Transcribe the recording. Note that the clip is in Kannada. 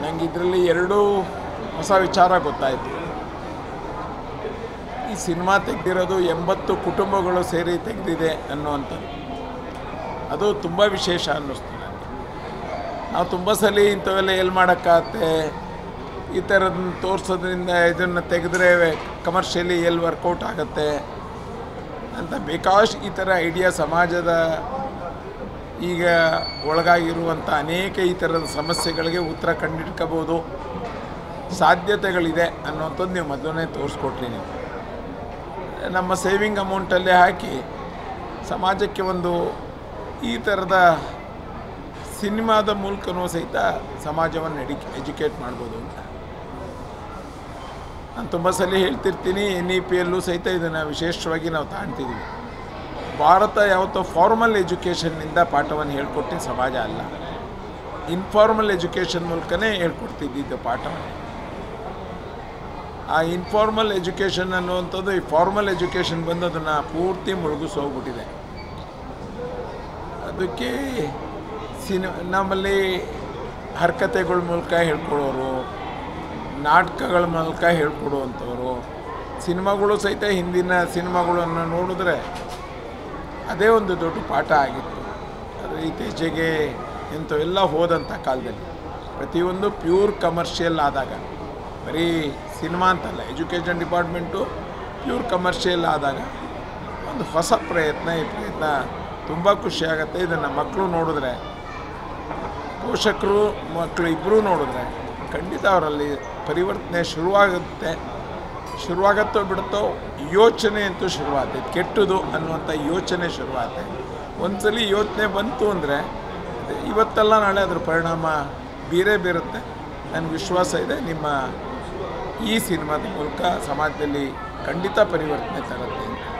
ನನಗೆ ಇದರಲ್ಲಿ ಎರಡೂ ಹೊಸ ವಿಚಾರ ಗೊತ್ತಾಯಿತು ಈ ಸಿನಿಮಾ ತೆಗೆದಿರೋದು ಎಂಬತ್ತು ಕುಟುಂಬಗಳು ಸೇರಿ ತೆಗೆದಿದೆ ಅನ್ನುವಂಥದ್ದು ಅದು ತುಂಬ ವಿಶೇಷ ಅನ್ನಿಸ್ತು ನನಗೆ ನಾವು ತುಂಬ ಸಲ ಇಂಥವೆಲ್ಲ ಎಲ್ಲಿ ಮಾಡೋಕ್ಕಾಗತ್ತೆ ಈ ಥರದನ್ನ ತೋರಿಸೋದ್ರಿಂದ ಇದನ್ನು ತೆಗೆದ್ರೆ ಕಮರ್ಷಿಯಲಿ ಎಲ್ಲಿ ವರ್ಕೌಟ್ ಆಗುತ್ತೆ ಅಂತ ಬೇಕಾಷ್ಟು ಈ ಥರ ಐಡಿಯಾ ಸಮಾಜದ ಈಗ ಒಳಗಾಗಿರುವಂಥ ಅನೇಕ ಈ ಥರದ ಸಮಸ್ಯೆಗಳಿಗೆ ಉತ್ತರ ಕಂಡಿಡ್ಕೋಬೋದು ಸಾಧ್ಯತೆಗಳಿದೆ ಅನ್ನೋಂಥದ್ದು ನೀವು ಮೊದಲನೇ ತೋರಿಸ್ಕೊಟ್ರಿ ನೀವು ನಮ್ಮ ಸೇವಿಂಗ್ ಅಮೌಂಟಲ್ಲೇ ಹಾಕಿ ಸಮಾಜಕ್ಕೆ ಒಂದು ಈ ಥರದ ಸಿನಿಮಾದ ಮೂಲಕನೂ ಸಹಿತ ಸಮಾಜವನ್ನು ಎಡಿ ಎಜುಕೇಟ್ ಮಾಡ್ಬೋದು ಅಂತ ನಾನು ತುಂಬ ಸಲ ಹೇಳ್ತಿರ್ತೀನಿ ಎನ್ ಇ ಪಿ ಯಲ್ಲೂ ಸಹಿತ ಇದನ್ನು ವಿಶೇಷವಾಗಿ ನಾವು ತಾಣ್ತಿದ್ದೀವಿ ಭಾರತ ಯಾವತ್ತೋ ಫಾರ್ಮಲ್ ಎಜುಕೇಷನ್ನಿಂದ ಪಾಠವನ್ನು ಹೇಳ್ಕೊಟ್ಟೆ ಸಮಾಜ ಅಲ್ಲ ಇನ್ಫಾರ್ಮಲ್ ಎಜುಕೇಷನ್ ಮೂಲಕನೇ ಹೇಳ್ಕೊಡ್ತಿದ್ದಿದ್ದು ಪಾಠವನ್ನು ಆ ಇನ್ಫಾರ್ಮಲ್ ಎಜುಕೇಷನ್ ಅನ್ನುವಂಥದ್ದು ಈ ಫಾರ್ಮಲ್ ಎಜುಕೇಷನ್ ಬಂದು ಅದನ್ನು ಪೂರ್ತಿ ಮುಳುಗಿಸೋಗ್ಬಿಟ್ಟಿದೆ ಅದಕ್ಕೆ ಸಿನಿ ನಮ್ಮಲ್ಲಿ ಹರಕತೆಗಳ ಮೂಲಕ ಹೇಳ್ಕೊಡೋರು ನಾಟಕಗಳ ಮೂಲಕ ಹೇಳ್ಕೊಡುವಂಥವ್ರು ಸಿನಿಮಾಗಳು ಸಹಿತ ಹಿಂದಿನ ಸಿನಿಮಾಗಳನ್ನು ನೋಡಿದ್ರೆ ಅದೇ ಒಂದು ದೊಡ್ಡ ಪಾಠ ಆಗಿತ್ತು ಅದು ಇತ್ತೀಚೆಗೆ ಇಂಥವೆಲ್ಲ ಹೋದಂಥ ಕಾಲದಲ್ಲಿ ಪ್ರತಿಯೊಂದು ಪ್ಯೂರ್ ಕಮರ್ಷಿಯಲ್ ಆದಾಗ ಬರೀ ಸಿನಿಮಾ ಅಂತಲ್ಲ ಎಜುಕೇಷನ್ ಡಿಪಾರ್ಟ್ಮೆಂಟು ಪ್ಯೂರ್ ಕಮರ್ಷಿಯಲ್ ಆದಾಗ ಒಂದು ಹೊಸ ಪ್ರಯತ್ನ ಈ ಪ್ರಯತ್ನ ತುಂಬ ಖುಷಿಯಾಗತ್ತೆ ಇದನ್ನು ಮಕ್ಕಳು ನೋಡಿದ್ರೆ ಪೋಷಕರು ಮಕ್ಕಳು ಇಬ್ಬರೂ ನೋಡಿದ್ರೆ ಖಂಡಿತ ಅವರಲ್ಲಿ ಪರಿವರ್ತನೆ ಶುರುವಾಗುತ್ತೆ ಶುರುವಾಗತ್ತೋ ಬಿಡುತ್ತೋ ಯೋಚನೆ ಅಂತೂ ಶುರುವಾಗುತ್ತೆ ಕೆಟ್ಟದು ಅನ್ನುವಂಥ ಯೋಚನೆ ಶುರುವಾಗುತ್ತೆ ಒಂದ್ಸಲಿ ಯೋಚನೆ ಬಂತು ಅಂದರೆ ಇವತ್ತೆಲ್ಲ ನಾಳೆ ಅದ್ರ ಪರಿಣಾಮ ಬೀರೇ ಬೀರುತ್ತೆ ನನಗೆ ವಿಶ್ವಾಸ ಇದೆ ನಿಮ್ಮ ಈ ಸಿನಿಮಾದ ಮೂಲಕ ಸಮಾಜದಲ್ಲಿ ಖಂಡಿತ ಪರಿವರ್ತನೆ ತರುತ್ತೆ ಅಂತ